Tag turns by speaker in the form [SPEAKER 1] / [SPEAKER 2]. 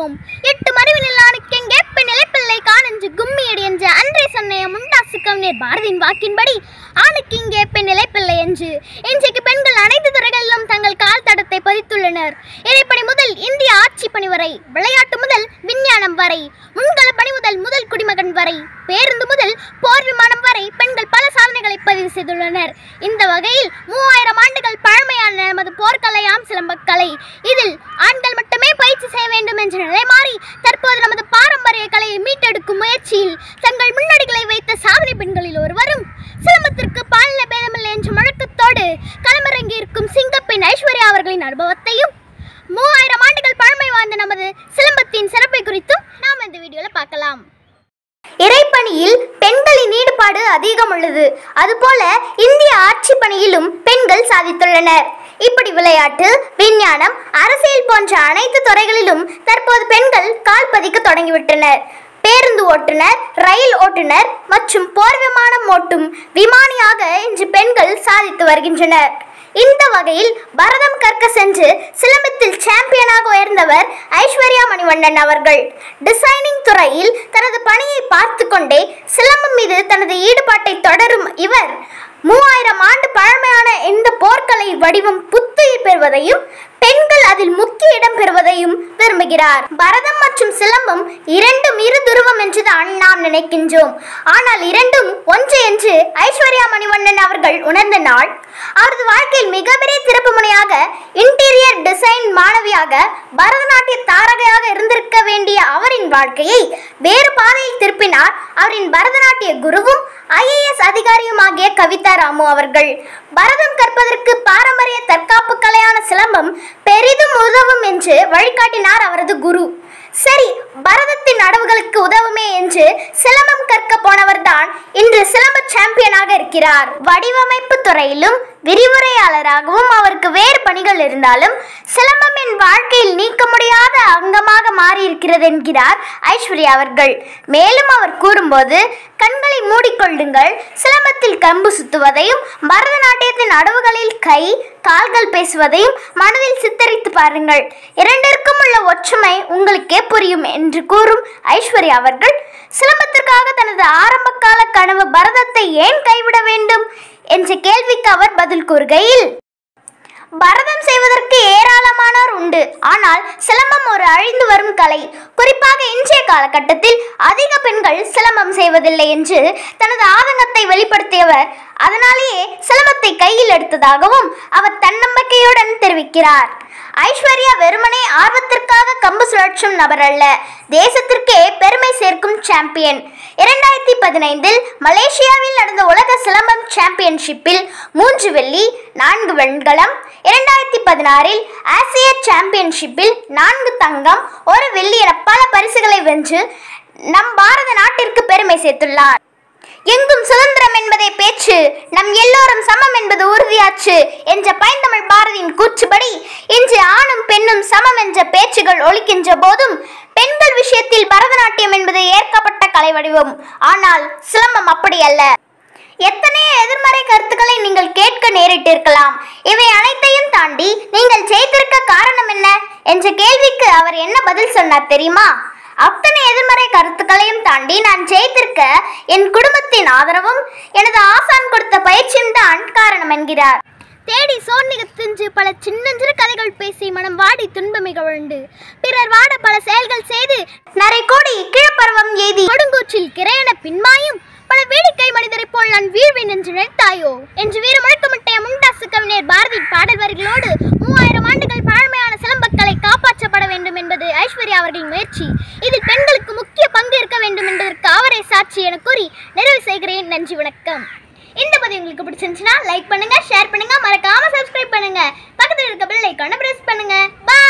[SPEAKER 1] அறிந்தோம் எட்டு மறுவினில் ஆணுக்கெங்கே பெண் இழைப்பிள்ளை காணஞ்சு கும்மியடி என்ற அன்றே சொன்னைய முண்டாசு கவிஞர் பாரதியின் வாக்கின்படி ஆணுக்கு இங்கே பெண் இழைப்பில்லை என்று இன்றைக்கு பெண்கள் அனைத்து துறைகளிலும் தங்கள் கால் தடத்தை பதித்துள்ளனர் இறைப்பணி முதல் இந்திய ஆட்சி பணி வரை விளையாட்டு முதல் விஞ்ஞானம் வரை முன்கள பணி முதல் முதல் குடிமகன் வரை பேருந்து முதல் போர் விமானம் வரை பெண்கள் பல சாதனைகளை பதிவு செய்துள்ளனர் இந்த வகையில் மூவாயிரம் ஆண்டுகள் பழமையான நமது போர்க்கலையாம் சிலம்பக்கலை இதில் ஆண்கள் மட்டுமே பயிற்சி செய்ய வேண்டும் என்ற நிலை மாறி தற்போது நமது பாரம்பரிய கலையை மீட்டெடுக்கும் முயற்சியில் தங்கள் முன்னடிகளை வைத்த சாதனை பெண்களில் ஒருவரும் சிலம்பத்திற்கு பாலின பேதமில்லை என்ற முழக்கத்தோடு களமிறங்கி இருக்கும் சிங்கப்பெண் ஐஸ்வர்யா அவர்களின் அனுபவத்தையும் மூவாயிரம் ஆண்டுகள் பழமை வாய்ந்த நமது சிலம்பத்தின் சிறப்பை குறித்தும் நாம் இந்த வீடியோவில் பார்க்கலாம் இறைப்பணியில் பெண்களின் ஈடுபாடு அதிகம் உள்ளது அதுபோல இந்திய ஆட்சி பணியிலும் பெண்கள் சாதித்துள்ளனர் இப்படி விளையாட்டு விஞ்ஞானம் அரசியல் போன்ற அனைத்து துறைகளிலும் தற்போது பெண்கள் கால் பதிக்க தொடங்கிவிட்டனர் பேருந்து ஓட்டுநர் ரயில் ஓட்டுநர் மற்றும் போர் விமானம் ஓட்டும் விமானியாக இன்று பெண்கள் சாதித்து வருகின்றனர் இந்த வகையில் பரதம் கற்க சென்று சிலம்பத்தில் சாம்பியனாக உயர்ந்தவர் ஐஸ்வர்யா மணிவண்ணன் அவர்கள் டிசைனிங் துறையில் தனது பணியை பார்த்து கொண்டே சிலம்பம் மீது தனது ஈடுபாட்டை தொடரும் இவர் மூவாயிரம் ஆண்டு பழமையான இந்த போர்க்கலை வடிவம் புத்துயிர் பெறுவதையும் பெண்கள் அதில் முக்கிய இடம் பெறுவதையும் விரும்புகிறார் பரதம் மற்றும் சிலம்பம் இரண்டும் இரு துருவம் என்றுதான் நாம் நினைக்கின்றோம் ஆனால் இரண்டும் ஒன்று என்று ஐஸ்வர்யா மணிவண்ணன் அவர்கள் உணர்ந்த நாள் அவரது வாழ்க்கையில் மிகப்பெரிய திருப்பு முனையாக இன்டீரியர் டிசைன் மாணவியாக பரதநாட்டிய தாரகையாக இருந்திருக்க வேண்டிய அவரின் வாழ்க்கையை வேறு பாதையில் திருப்பினார் அவரின் பரதநாட்டிய குருவும் ஐஏஎஸ் அதிகாரியுமாகிய கவிதா ராமு அவர்கள் பரதம் கற்பதற்கு பாரம்பரிய தற்காப்பு கலையான சிலம்பம் பெரிதும் உதவும் என்று வழிகாட்டினார் அவரது குரு சரி பரதத்தின் அடவுகளுக்கு உதவுமே என்று சிலம்பம் கற்க போனவர்தான் இன்று சிலம்ப சாம்பியனாக இருக்கிறார் வடிவமைப்பு துறையிலும் விரிவுரையாளராகவும் அவருக்கு வேறு பணிகள் இருந்தாலும் சிலம்பம் என் வாழ்க்கையில் நீக்க முடியாத அங்கமாக மாறியிருக்கிறது என்கிறார் ஐஸ்வர்யா அவர்கள் மேலும் அவர் கூறும்போது கண்களை மூடிக்கொள்ளுங்கள் சிலம்பத்தில் கம்பு சுத்துவதையும் பரதநாட்டியத்தின் அடவுகளில் கை கால்கள் பேசுவதையும் மனதில் சித்தரித்து பாருங்கள் இரண்டிற்கும் உள்ள ஒற்றுமை உங்களுக்கே புரியும் என்று கூறும் ஐஸ்வர்யா அவர்கள் சிலம்பத்திற்காக தனது ஆரம்பகால கனவு பரதத்தை ஏன் கைவிட வேண்டும் என்ற கேள்விக்கு அவர் பதில் கூறுகையில் பரதம் செய்வதற்கு ஏராளமானோர் உண்டு ஆனால் சிலம்பம் ஒரு அழிந்து வரும் கலை குறிப்பாக இன்றைய காலகட்டத்தில் அதிக பெண்கள் சிலம்பம் செய்வதில்லை என்று தனது ஆதங்கத்தை வெளிப்படுத்தியவர் அதனாலேயே சிலம்பத்தை கையில் எடுத்ததாகவும் அவர் தன்னம்பிக்கையுடன் தெரிவிக்கிறார் ஐஸ்வர்யா வெறுமனே ஆர்வத்திற்காக கம்பு சுழற்றும் நபர் அல்ல தேசத்திற்கே பெருமை சேர்க்கும் சாம்பியன் இரண்டாயிரத்தி பதினைந்தில் மலேசியாவில் நடந்த உலக சிலம்பம் சாம்பியன்ஷிப்பில் மூன்று வெள்ளி நான்கு வெண்கலம் இரண்டாயிரத்தி பதினாறில் ஆசிய சாம்பியன்ஷிப்பில் நான்கு தங்கம் ஒரு வெள்ளி என பல பரிசுகளை வென்று நம் பாரத நாட்டிற்கு பெருமை சேர்த்துள்ளார் எங்கும் சுதந்திரம் என்பதே பேச்சு நம் எல்லோரும் சமம் என்பது உறுதியாச்சு என்ற பைந்தமிழ் பாரதியின் கூற்றுப்படி இன்று ஆணும் பெண்ணும் சமம் என்ற பேச்சுகள் ஒலிக்கின்ற போதும் பெண்கள் விஷயத்தில் பரதநாட்டியம் என்பது ஏற்கப்பட்ட கலை வடிவம் ஆனால் சிலம்பம் அப்படி அல்ல எத்தனையோ எதிர்மறை கருத்துக்களை நீங்கள் கேட்க நேரிட்டிருக்கலாம் இவை அனைத்தையும் தாண்டி நீங்கள் ஜெயித்திருக்க காரணம் என்ன என்ற கேள்விக்கு அவர் என்ன பதில் சொன்னார் தெரியுமா அத்தனை எதிர்மறை கருத்துக்களையும் தாண்டி நான் ஜெயித்திருக்க என் குடும்பத்தின் ஆதரவும் எனது ஆசான் கொடுத்த பயிற்சியும் தான் காரணம் என்கிறார் தேடி சோர்நிக தின்று பல சின்னஞ்சிறு கதைகள் பேசி மனம் வாடி துன்பமிக உண்டு பிறர் வாட பல செயல்கள் செய்து நரை கோடி கிழப்பருவம் எய்தி கொடுங்கூற்றில் கிரையன பின்மாயும் பல வேடிக்கை மனிதரைப் போல் நான் வீழ்வேன் என்று நினைத்தாயோ என்று வீர முழக்கமிட்ட முண்டாசு கவிஞர் பாரதி பாடல் வரிகளோடு மூவாயிரம் ஆண்டுகள் பழமையான சிலம்பக்கலை காப்பாற்றப்பட வேண்டும் என்பது ஐஸ்வர்யா அவர்களின் முயற்சி இதில் பெண்களுக்கு முக்கிய பங்கு இருக்க வேண்டும் என்பதற்கு அவரே சாட்சி என கூறி நிறைவு செய்கிறேன் நன்றி வணக்கம் இந்த பதிவு உங்களுக்கு பிடிச்சிருந்துச்சுன்னா லைக் பண்ணுங்க ஷேர் பண்ணுங்க மறக்காம சப்ஸ்கிரைப் பண்ணுங்க பக்கத்தில் இருக்க பெல் ஐக்கானை பிரஸ் பண்ணுங்க பாய்